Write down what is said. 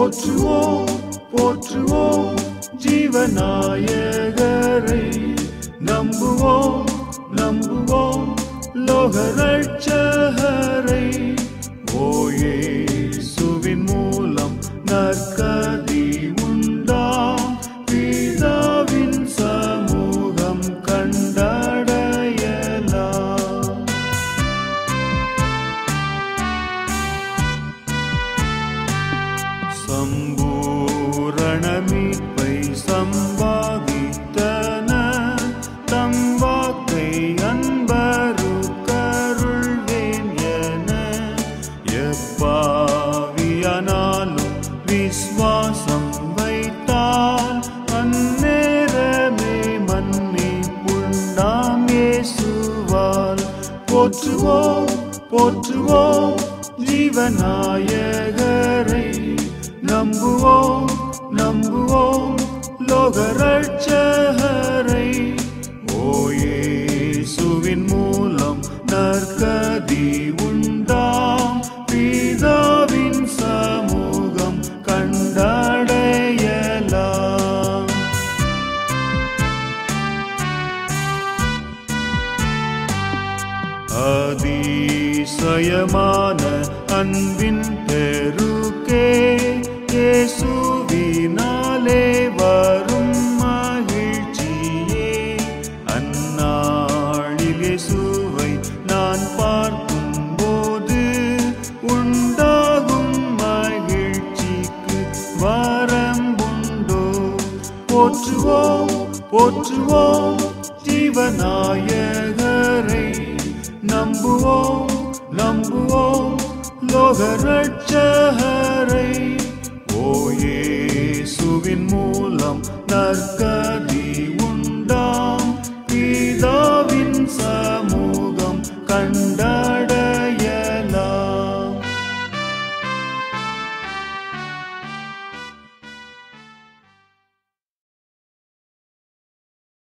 போற்றுவோம் போற்றுவோம் ஜீவநாயகரை நம்புவோம் நம்புவோம் லோகரட்சகரை ஓயே சுவின் மூலம் நற்கதி உண்டாம் பிதாவின் சமூகம் கண்டடையலாம் சம்பூரண மீட்பை சம்பாதித்தன தம் வாக்கை அன்பரு கருள்வேன் என எப்பாவியானாலும் விஸ்வாசம் வைத்தால் அந்நேரமே மன்னிப்புண்டாம் இயேசுவால் போற்றுவோம் போற்றுவோம் ஜீவநாயகரை நம்புவோம் நம்புவோம் லோகரட்சகரை ஓயேசுவின் மூலம் நற்கதி உண்டாம் பிதாவின் சமூகம் கண்டடையலாம் அதிசயமான அன்பின் பெருக்கே இயேசுவினாலே வரும் மகிழ்ச்சியே அந்நாளில் இயேசுவை நான் பார்க்கும்போது உண்டாகும் மகிழ்ச்சிக்கு வரம்புண்டோ போற்றுவோம் போற்றுவோம் ஜீவநாயகரை நம்புவோம் நம்புவோம் லோகரட்சகரை